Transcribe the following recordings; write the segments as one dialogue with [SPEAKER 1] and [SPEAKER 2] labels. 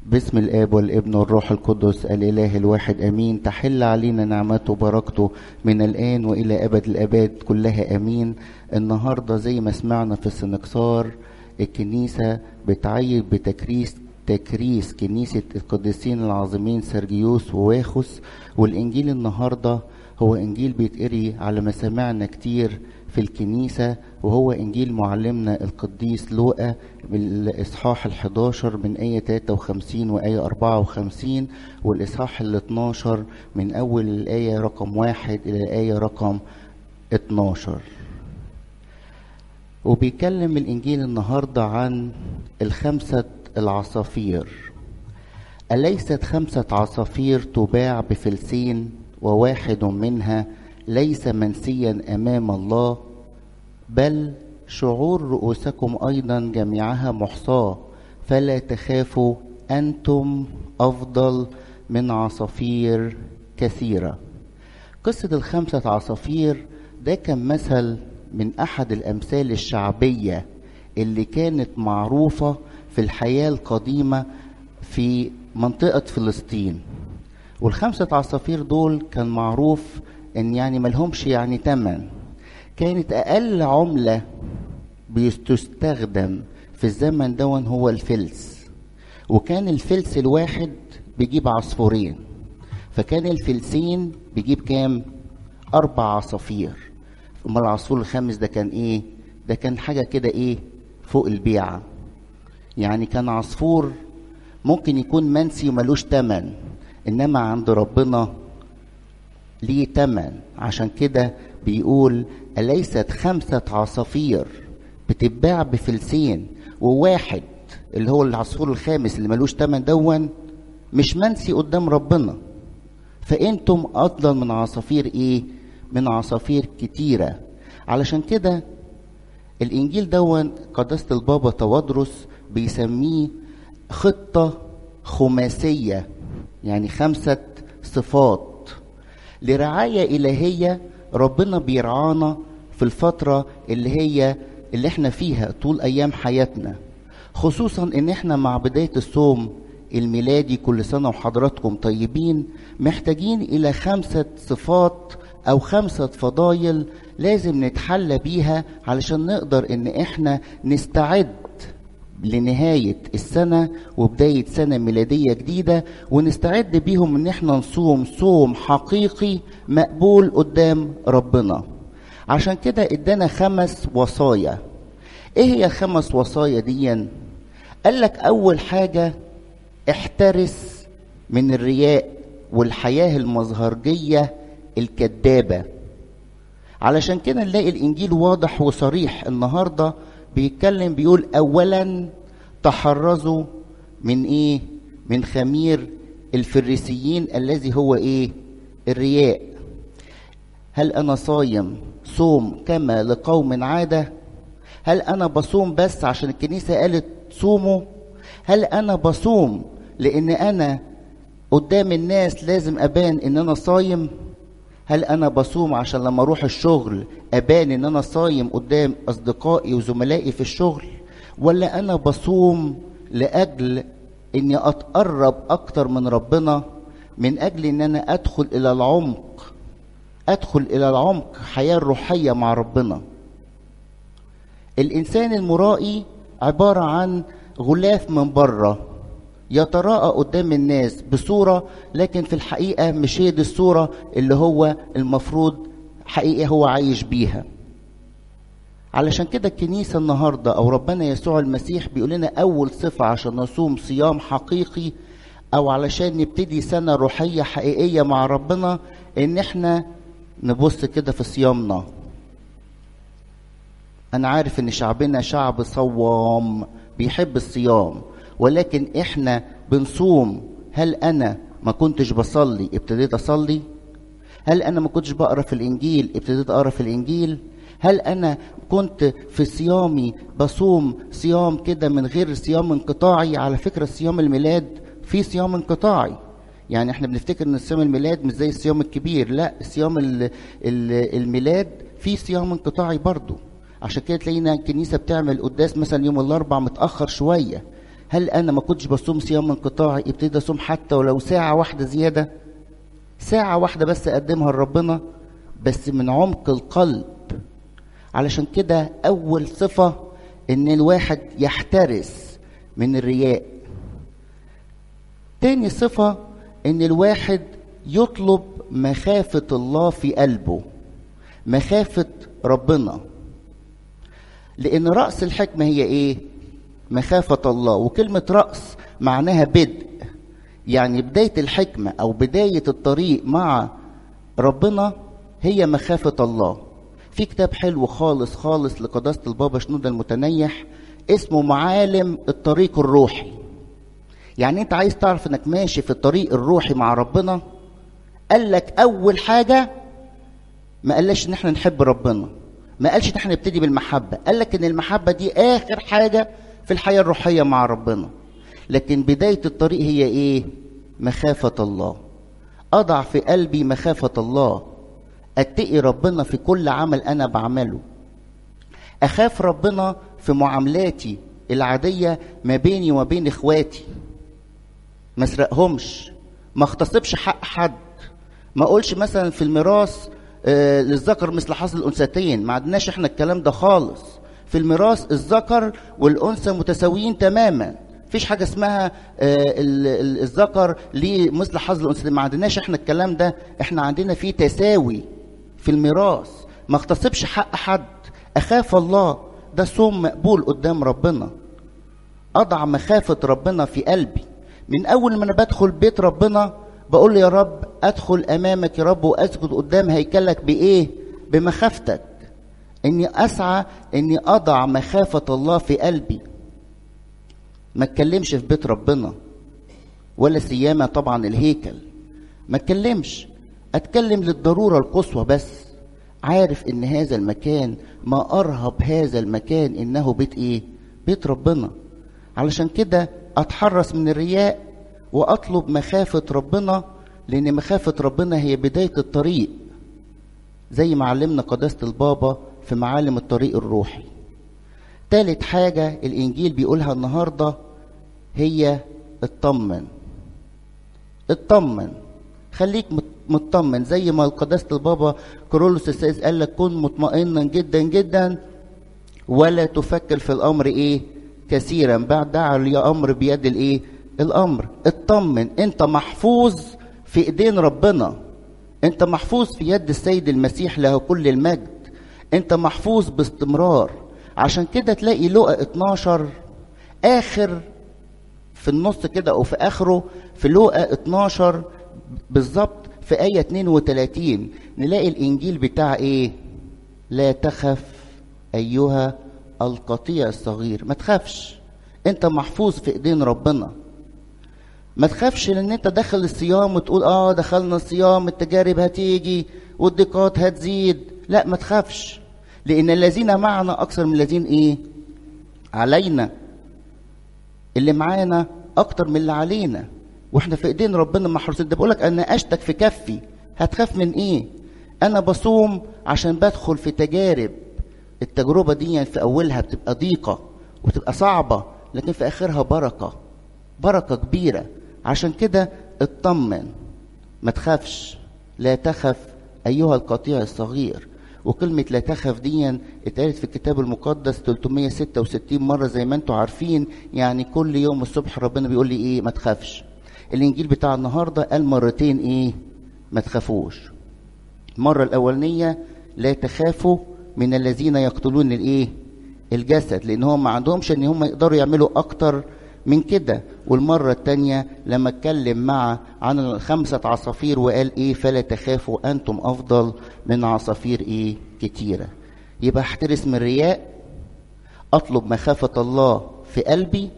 [SPEAKER 1] باسم الاب والابن والروح القدس الاله الواحد امين تحل علينا نعمته وبركته من الان والى ابد الاباد كلها امين النهارده زي ما سمعنا في السنكسار الكنيسه بتعيد بتكريس تكريس كنيسه القديسين العظيمين سرجيوس وواخس والانجيل النهارده هو انجيل بيتقري على مسامعنا كتير في الكنيسة وهو إنجيل معلمنا القديس لوقا بالإصحاح ال11 من آية 53 وآية 54 والإصحاح ال12 من أول الآية رقم واحد إلى الآية رقم 12 وبيكلم الإنجيل النهاردة عن الخمسة العصافير أليست خمسة عصافير تباع بفلسين وواحد منها ليس منسيا امام الله بل شعور رؤوسكم ايضا جميعها محصاه فلا تخافوا انتم افضل من عصافير كثيره قصه الخمسه عصافير ده كان مثل من احد الامثال الشعبيه اللي كانت معروفه في الحياه القديمه في منطقه فلسطين والخمسه عصافير دول كان معروف ان يعني ملهمش يعني تمن كانت اقل عمله بتستخدم في الزمن دون هو الفلس وكان الفلس الواحد بيجيب عصفورين فكان الفلسين بيجيب كام اربع عصافير امال العصفور الخامس ده كان ايه ده كان حاجه كده ايه فوق البيعه يعني كان عصفور ممكن يكون منسي وملوش تمن انما عند ربنا ليه تمن عشان كده بيقول أليست خمسة عصافير بتتباع بفلسين وواحد اللي هو العصفور الخامس اللي ملوش تمن دون مش منسي قدام ربنا فانتم افضل من عصافير ايه من عصافير كتيرة علشان كده الانجيل دون قداسة البابا توادرس بيسميه خطة خماسية يعني خمسة صفات لرعاية إلهية ربنا بيرعانا في الفترة اللي هي اللي احنا فيها طول أيام حياتنا خصوصا ان احنا مع بداية الصوم الميلادي كل سنة وحضراتكم طيبين محتاجين إلى خمسة صفات أو خمسة فضايل لازم نتحلى بيها علشان نقدر ان احنا نستعد لنهاية السنة وبداية سنة ميلادية جديدة ونستعد بيهم ان احنا نصوم صوم حقيقي مقبول قدام ربنا عشان كده ادانا خمس وصايا ايه هي الخمس وصايا دي قال لك اول حاجة احترس من الرياء والحياة المظهرجية الكذابة علشان كده نلاقي الانجيل واضح وصريح النهارده بيتكلم بيقول اولا تحرزوا من ايه من خمير الفريسيين الذي هو ايه الرياء هل انا صايم صوم كما لقوم عاده هل انا بصوم بس عشان الكنيسه قالت صوموا هل انا بصوم لان انا قدام الناس لازم ابان ان انا صايم هل انا بصوم عشان لما اروح الشغل ابان ان انا صايم قدام اصدقائي وزملائي في الشغل ولا انا بصوم لاجل اني اتقرب اكتر من ربنا من اجل ان انا ادخل الى العمق ادخل الى العمق حياه روحيه مع ربنا الانسان المرائي عباره عن غلاف من بره يتراءى قدام الناس بصورة لكن في الحقيقة مش هي دي الصورة اللي هو المفروض حقيقة هو عايش بيها علشان كده الكنيسة النهاردة أو ربنا يسوع المسيح بيقول لنا أول صفة عشان نصوم صيام حقيقي أو علشان نبتدي سنة روحية حقيقية مع ربنا إن إحنا نبص كده في صيامنا أنا عارف إن شعبنا شعب صوام بيحب الصيام ولكن احنا بنصوم هل انا ما كنتش بصلي ابتديت اصلي هل انا ما كنتش بقرا في الانجيل ابتديت اقرا في الانجيل هل انا كنت في صيامي بصوم صيام كده من غير صيام انقطاعي على فكره صيام الميلاد في صيام انقطاعي يعني احنا بنفتكر ان صيام الميلاد مش زي الصيام الكبير لا صيام الميلاد في صيام انقطاعي برضه عشان كده تلاقينا الكنيسه بتعمل قداس مثلا يوم الاربع متاخر شويه هل انا ما كنتش بصوم صيام انقطاعي ابتدي اصوم حتى ولو ساعه واحده زياده ساعه واحده بس اقدمها لربنا بس من عمق القلب علشان كده اول صفه ان الواحد يحترس من الرياء تاني صفه ان الواحد يطلب مخافه الله في قلبه مخافه ربنا لان راس الحكمه هي ايه مخافه الله وكلمه راس معناها بدء يعني بدايه الحكمه او بدايه الطريق مع ربنا هي مخافه الله في كتاب حلو خالص خالص لقداسه البابا شنوده المتنيح اسمه معالم الطريق الروحي يعني انت عايز تعرف انك ماشي في الطريق الروحي مع ربنا قال لك اول حاجه ما قالش ان احنا نحب ربنا ما قالش ان احنا نبتدي بالمحبه قال لك ان المحبه دي اخر حاجه في الحياه الروحيه مع ربنا لكن بدايه الطريق هي ايه مخافه الله اضع في قلبي مخافه الله اتقي ربنا في كل عمل انا بعمله اخاف ربنا في معاملاتي العاديه ما بيني وما بين اخواتي ما اسرقهمش ما اغتصبش حق حد ما اقولش مثلا في الميراث آه للذكر مثل حظ الانثتين ما عندناش احنا الكلام ده خالص في الميراث الذكر والانثى متساويين تماما مفيش حاجه اسمها آه الذكر ليه مثل حظ الانثتين ما عندناش احنا الكلام ده احنا عندنا في تساوي في الميراث ما اغتصبش حق حد اخاف الله ده صوم مقبول قدام ربنا اضع مخافه ربنا في قلبي من اول ما انا بدخل بيت ربنا بقول له يا رب ادخل امامك يا رب واسجد قدام هيكلك بايه بمخافتك اني اسعى اني اضع مخافه الله في قلبي ما اتكلمش في بيت ربنا ولا سيما طبعا الهيكل ما اتكلمش اتكلم للضروره القصوى بس عارف ان هذا المكان ما ارهب هذا المكان انه بيت ايه بيت ربنا علشان كده اتحرس من الرياء واطلب مخافه ربنا لان مخافه ربنا هي بدايه الطريق زي ما علمنا قداسه البابا في معالم الطريق الروحي تالت حاجه الانجيل بيقولها النهارده هي اطمن اطمن خليك مطمن زي ما قداسه البابا كرولوس السادس قال لك كن مطمئنا جدا جدا ولا تفكر في الامر ايه كثيرا بعد دعا لي امر بيد الايه الامر اطمن انت محفوظ في ايدين ربنا انت محفوظ في يد السيد المسيح له كل المجد انت محفوظ باستمرار عشان كده تلاقي لقى 12 اخر في النص كده او في اخره في لقى 12 بالظبط في آية 32 نلاقي الإنجيل بتاع إيه؟ لا تخف أيها القطيع الصغير ما تخافش أنت محفوظ في إيدين ربنا ما تخافش لأن أنت داخل الصيام وتقول آه دخلنا الصيام التجارب هتيجي والضيقات هتزيد لا ما تخافش لأن الذين معنا أكثر من الذين إيه؟ علينا اللي معانا أكتر من اللي علينا واحنا في ايدين ربنا محروسين ده بقولك انا اشتك في كفي هتخاف من ايه انا بصوم عشان بدخل في تجارب التجربه دي في اولها بتبقى ضيقه وبتبقى صعبه لكن في اخرها بركه بركه كبيره عشان كده اطمن ما تخافش لا تخف ايها القطيع الصغير وكلمة لا تخف دي اتقالت في الكتاب المقدس 366 مرة زي ما انتم عارفين يعني كل يوم الصبح ربنا بيقول لي ايه ما تخافش الانجيل بتاع النهارده قال مرتين ايه ما تخافوش المره الاولانيه لا تخافوا من الذين يقتلون الايه الجسد لان هم ما عندهمش ان هم يقدروا يعملوا اكتر من كده والمره الثانيه لما اتكلم مع عن خمسه عصافير وقال ايه فلا تخافوا انتم افضل من عصافير ايه كتيره يبقى احترس من الرياء اطلب مخافه الله في قلبي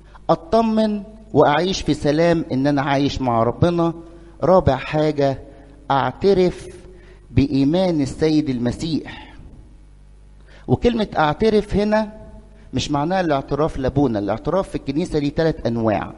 [SPEAKER 1] اطمن واعيش في سلام ان انا عايش مع ربنا رابع حاجه اعترف بايمان السيد المسيح وكلمه اعترف هنا مش معناها الاعتراف لابونا الاعتراف في الكنيسه ليه ثلاث انواع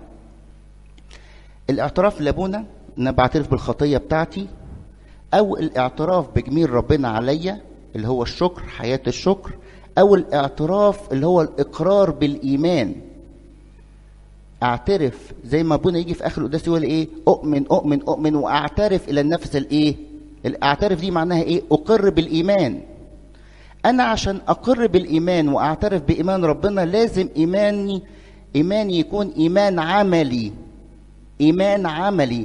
[SPEAKER 1] الاعتراف لابونا ان انا بعترف بالخطيه بتاعتي او الاعتراف بجميل ربنا عليا اللي هو الشكر حياه الشكر او الاعتراف اللي هو الاقرار بالايمان اعترف زي ما ابونا يجي في اخر القداس يقول ايه اؤمن اؤمن اؤمن واعترف الى النفس الايه الاعترف دي معناها ايه اقر بالايمان انا عشان اقر بالايمان واعترف بايمان ربنا لازم ايماني ايماني يكون ايمان عملي ايمان عملي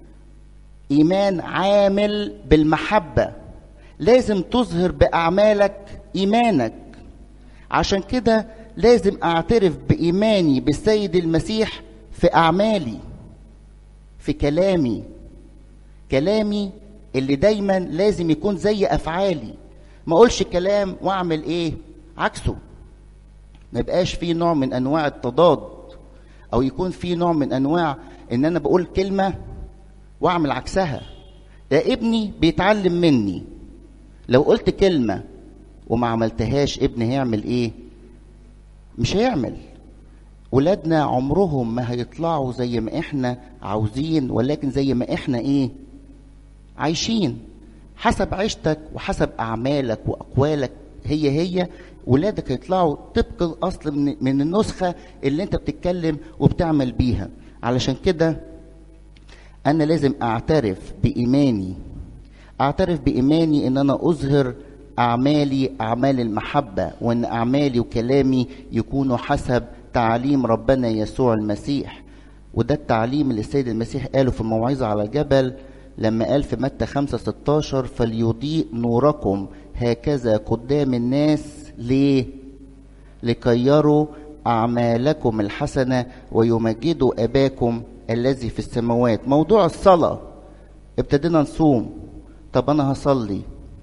[SPEAKER 1] ايمان عامل بالمحبه لازم تظهر باعمالك ايمانك عشان كده لازم اعترف بايماني بالسيد المسيح في اعمالي في كلامي كلامي اللي دايما لازم يكون زي افعالي ما اقولش كلام واعمل ايه عكسه ما يبقاش فيه نوع من انواع التضاد او يكون فيه نوع من انواع ان انا بقول كلمه واعمل عكسها ده ابني بيتعلم مني لو قلت كلمه وما عملتهاش ابني هيعمل ايه مش هيعمل ولادنا عمرهم ما هيطلعوا زي ما احنا عاوزين ولكن زي ما احنا ايه عايشين حسب عيشتك وحسب اعمالك واقوالك هي هي ولادك يطلعوا طبق الاصل من, من النسخه اللي انت بتتكلم وبتعمل بيها علشان كده انا لازم اعترف بايماني اعترف بايماني ان انا اظهر اعمالي اعمال المحبه وان اعمالي وكلامي يكونوا حسب تعليم ربنا يسوع المسيح وده التعليم اللي السيد المسيح قاله في الموعظه على الجبل لما قال في متى 5 16 فليضيء نوركم هكذا قدام الناس ليه؟ لكي يروا أعمالكم الحسنة ويمجدوا أباكم الذي في السماوات موضوع الصلاة ابتدينا نصوم طب أنا هصلي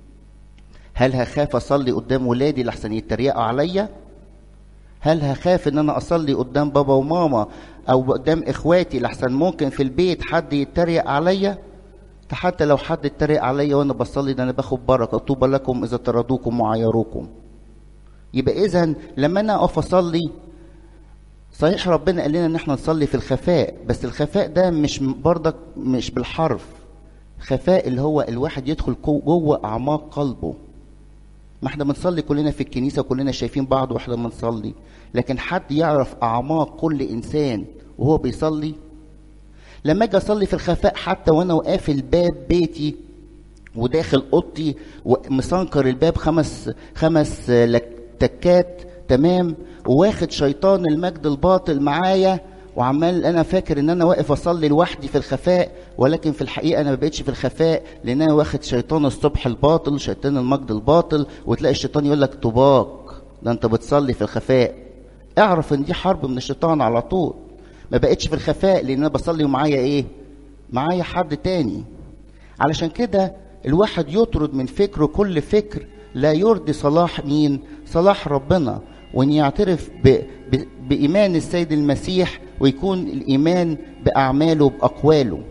[SPEAKER 1] هل هخاف أصلي قدام ولادي لحسن يتريقوا عليا؟ هل هخاف ان انا اصلي قدام بابا وماما او قدام اخواتي لحسن ممكن في البيت حد يتريق عليا حتى لو حد اتريق عليا وانا بصلي ده انا باخد بركه طوبى لكم اذا طردوكم وعايروكم يبقى اذا لما انا اقف اصلي صحيح ربنا قال لنا ان احنا نصلي في الخفاء بس الخفاء ده مش برضك مش بالحرف خفاء اللي هو الواحد يدخل جوه اعماق قلبه ما احنا بنصلي كلنا في الكنيسه كلنا شايفين بعض واحنا بنصلي لكن حد يعرف اعماق كل انسان وهو بيصلي لما اجي اصلي في الخفاء حتى وانا وقافل باب بيتي وداخل اوضتي ومسنكر الباب خمس خمس تكات تمام وواخد شيطان المجد الباطل معايا وعمال انا فاكر ان انا واقف اصلي لوحدي في الخفاء ولكن في الحقيقه انا ما بقتش في الخفاء لان انا واخد شيطان الصبح الباطل شيطان المجد الباطل وتلاقي الشيطان يقول لك طباق ده انت بتصلي في الخفاء اعرف ان دي حرب من الشيطان على طول ما بقتش في الخفاء لان انا بصلي ومعايا ايه معايا حد تاني علشان كده الواحد يطرد من فكره كل فكر لا يرضي صلاح مين صلاح ربنا وان يعترف ب... ب... بايمان السيد المسيح ويكون الايمان باعماله باقواله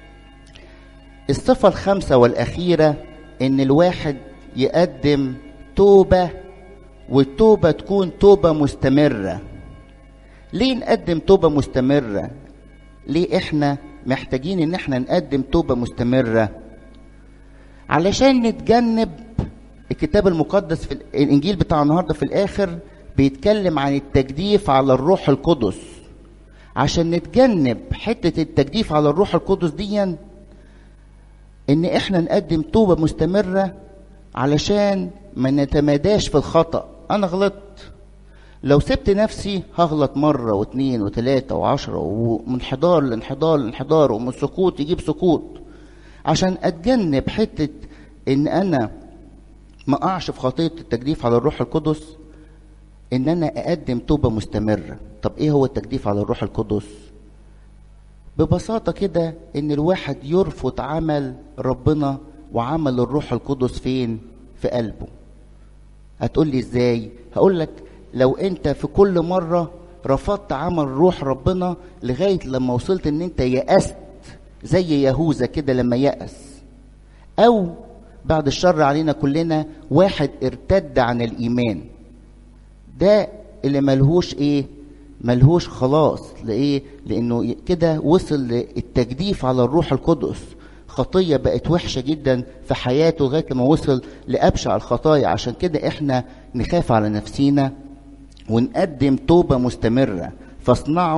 [SPEAKER 1] الصفه الخامسه والاخيره ان الواحد يقدم توبه والتوبه تكون توبه مستمره ليه نقدم توبة مستمرة؟ ليه احنا محتاجين ان احنا نقدم توبة مستمرة؟ علشان نتجنب الكتاب المقدس في الانجيل بتاع النهارده في الاخر بيتكلم عن التجديف على الروح القدس عشان نتجنب حتة التجديف على الروح القدس دي ان احنا نقدم توبة مستمرة علشان ما نتماداش في الخطأ انا غلطت لو سبت نفسي هغلط مرة واثنين وثلاثة وعشرة ومن انحدار لانحدار لانحدار ومن سقوط يجيب سقوط عشان اتجنب حتة ان انا ما اقعش في خطية التجديف على الروح القدس ان انا اقدم توبة مستمرة طب ايه هو التجديف على الروح القدس ببساطة كده ان الواحد يرفض عمل ربنا وعمل الروح القدس فين في قلبه هتقول لي ازاي هقول لك لو انت في كل مرة رفضت عمل روح ربنا لغاية لما وصلت ان انت يأست زي يهوذا كده لما يأس او بعد الشر علينا كلنا واحد ارتد عن الايمان ده اللي ملهوش ايه ملهوش خلاص لايه لانه كده وصل للتجديف على الروح القدس خطية بقت وحشة جدا في حياته لغاية لما وصل لأبشع الخطايا عشان كده احنا نخاف على نفسينا ونقدم توبة مستمرة فاصنعوا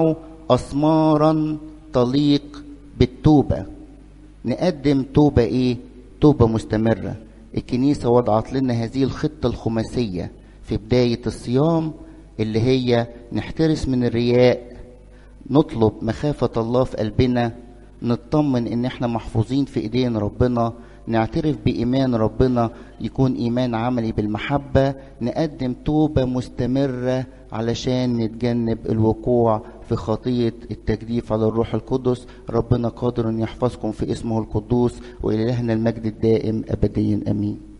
[SPEAKER 1] أثمارا تليق بالتوبة نقدم توبة إيه؟ توبة مستمرة الكنيسة وضعت لنا هذه الخطة الخماسية في بداية الصيام اللي هي نحترس من الرياء نطلب مخافة الله في قلبنا نطمن ان احنا محفوظين في ايدين ربنا نعترف بإيمان ربنا يكون إيمان عملي بالمحبة نقدم توبة مستمرة علشان نتجنب الوقوع في خطية التجديف على الروح القدس ربنا قادر أن يحفظكم في اسمه القدوس وإلهنا المجد الدائم أبديا أمين